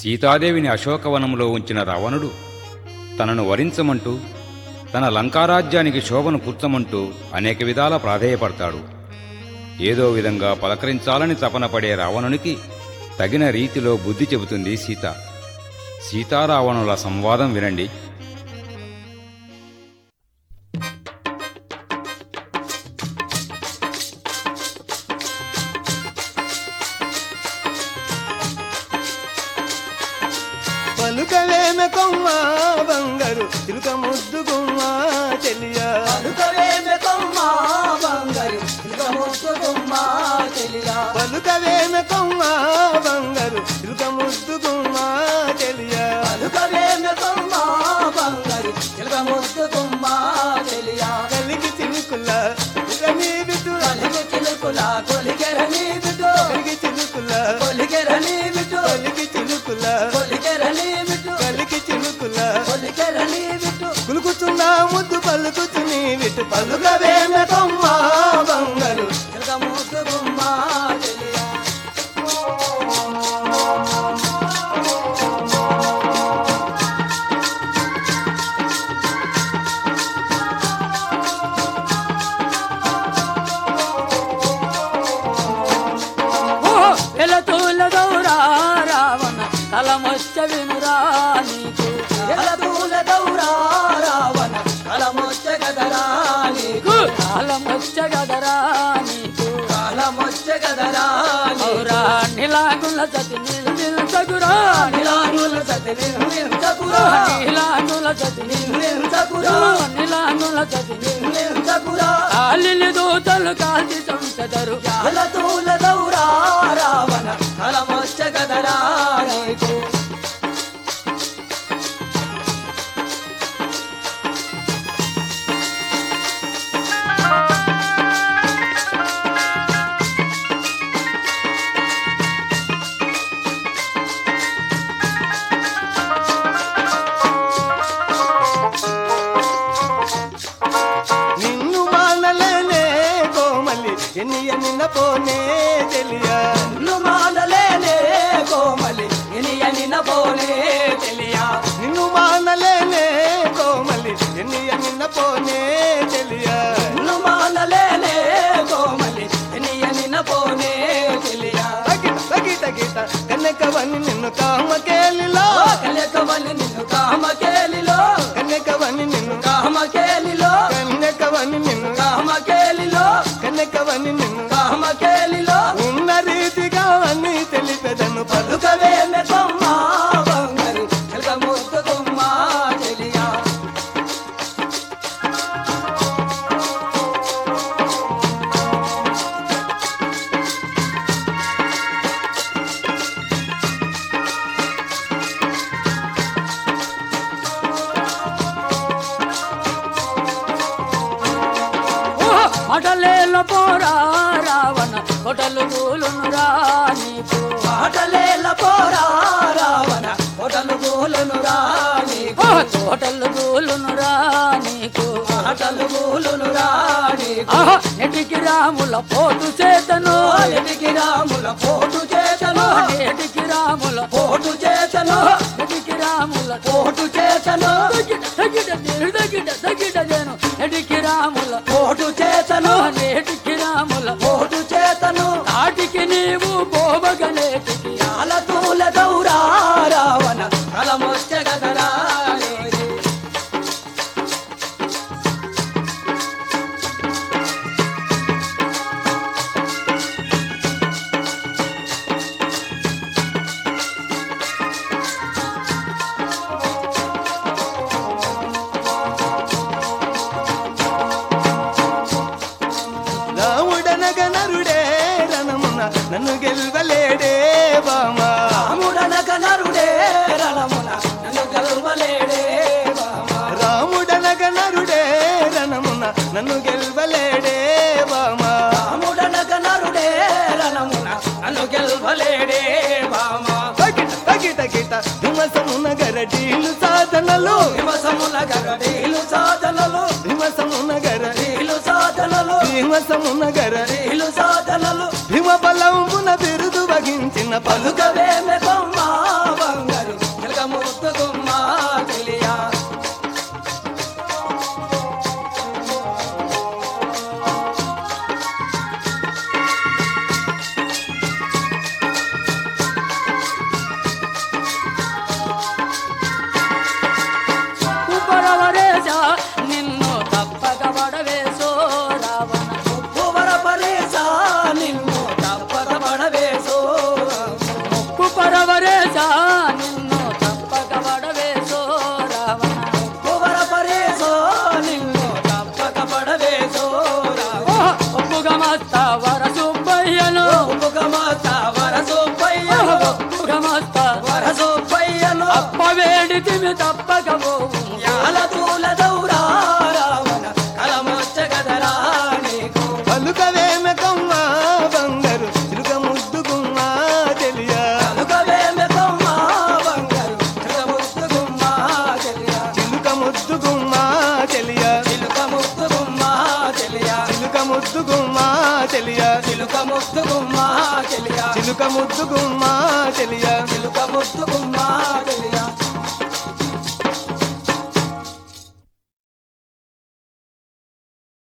సీతాదేవిని అశోకవనంలో ఉంచిన రావణుడు తనను వరించమంటూ తన లంకారాజ్యానికి శోభను కూర్చమంటూ అనేక విధాల ప్రాధేయపడతాడు ఏదో విధంగా పలకరించాలని తపన పడే రావణునికి తగిన రీతిలో బుద్ధి చెబుతుంది సీత సీతారావణుల సంవాదం వినండి పలుకవేమ కొమ్మ బంగారు తిరుక ముద్దు గుమ్మ చెలియా పలుకవేమె కొమ్మ బంగారు ఇక ముద్దు గుమ్మ చెలియా పలుకవేమ కొమ్మ బంగారు తిరుక ముద్దు గుమ్మ చెలియా పలుకవేమె కొమ్మ బంగారు ఇక ముద్దు గుమ్మ చెలియా కలిగి చిలుకుల నీ బిడ్డు కలిగి చిలుకుల కొలికెరని బిడ్డు కలిగి చిలుకుల కొలికెరని బిడ్డు కలిగి చిలుకుల కొలికెరని బిడ్డు కలిగి చిలుకుల కొలికెరని బిడ్డు కులుకుతున్నా ముద్దు పలుకుతుని విటు పలుకవేమ కొమ్మ బంగారు ఇక ముద్దు గుమ్మ చెలియా వెలతూల దౌరా రావణ తలమొచ్చ వినురా నీకు ఎలతూల దౌరా రావణ కలమొచ్చ గదరా నీకు తలమొచ్చ గదరా నీకు కాలమొచ్చ గదరా నీకు ఔరా నిలాగుల సతి నిల్సగురా నిలానుల సతి నిర్మించకురా నిలాగుల సతి నిర్మించకురా నిలాగుల సతి నిర్మించకురా కాలిలి దూతలు కాల్చి చంచెదరు ఎలతూల దౌరా రావణ కలమొచ్చ గదరా నీకు నిన్ను మానలేనే కోమలి ఎన్ని ఎన్నిన పోనే తెలియా నిన్ను మానలేనే కోమలి ఇని అనిన పోనే తెలియా నిన్ను మానలేనే కోమలి ఎన్ని ఎన్నిన పోనే తెలియా నిన్ను మానలేనే కోమలి ఇని అనిన పోనే తెలియా తగిట తగిట గీత కనకవని నిన్ను కామకేలిలో కలకవని నిన్ను కామకేలిలో కనకవని నిన్ను కామకేలిలో కనకవని నిన్ను కామకేలిలో కనకవని నిన్ను కామకేలిలో ఉన్న రీతిగా అన్ని తెలిపెదను పలుక పలుకవేమె కొమ్మ బంగారు చిలక ముద్దు కొమ్మ చెలియా మటలేల పోరా రావణ కొటలు కూలునురా నీకు ఆటలేల పోరా రావణ కొటలు పూలును రాణికు తోటలు కూలునురా నీకు ఆటలు పూలును రాణికు ఆహా, నెటికి రాముల పోటు చేతను ఎదికి రాముల పోటు చేతను నేటికి రాముల పోటు చేతను నెటికి రాముల పోటు చేతను తగిట తగిట నేను తగిట తగిట నేను నెటికి రాముల పోటు చేతను నేటికి రాముల పోటు చేతను నాటికి నీవు పోవగనేటికి ఆలతూల దౌరా రావణ కలమొచ్చ గదరా రాముడనగ నరుడే రణమున నన్ను గెల్వలేడే బామా రాముడనక నరుడే రణమున నన్ను గెలవలేడే బామా రాముడనగ నరుడే రణమున నన్ను గెల్వలేడే బామా రాముడనక నరుడే రణమున నన్ను గెలవలేడే బామా తగిట తగిట గిట హిమసమున గరడీలు సాధనలు హిమసముల గరడీలు సాధనలు హిమసమున గర నీలు సాధనలు హిమసమున గర నీలు సాధనలు హిమ బలమున బిరుదు వహించిన పలుక పలుకవేమె కొమ్మ బంగారు ఏమి తప్పకపోవు యాల తూల దౌరా రావణ కలమొచ్చ గదరా నీకు పలుకవేమె కమ్మ బంగారు చిలుక ముద్దుకుమ్మ తెలియ కనుకవేమె కొమ్మ బంగారు చిలముద్దుగుమ్మ చెలియా చిలుక ముద్దుకుమ్మ తెలియ చిలుక ముద్దుగుమ్మ చెలియా చిలుక ముద్దుకుమ్మ తెలియ చిలుక ముద్దుగుమ్మ చెలియా చిలుక ముద్దుకుమ్మ తెలియ చిలుక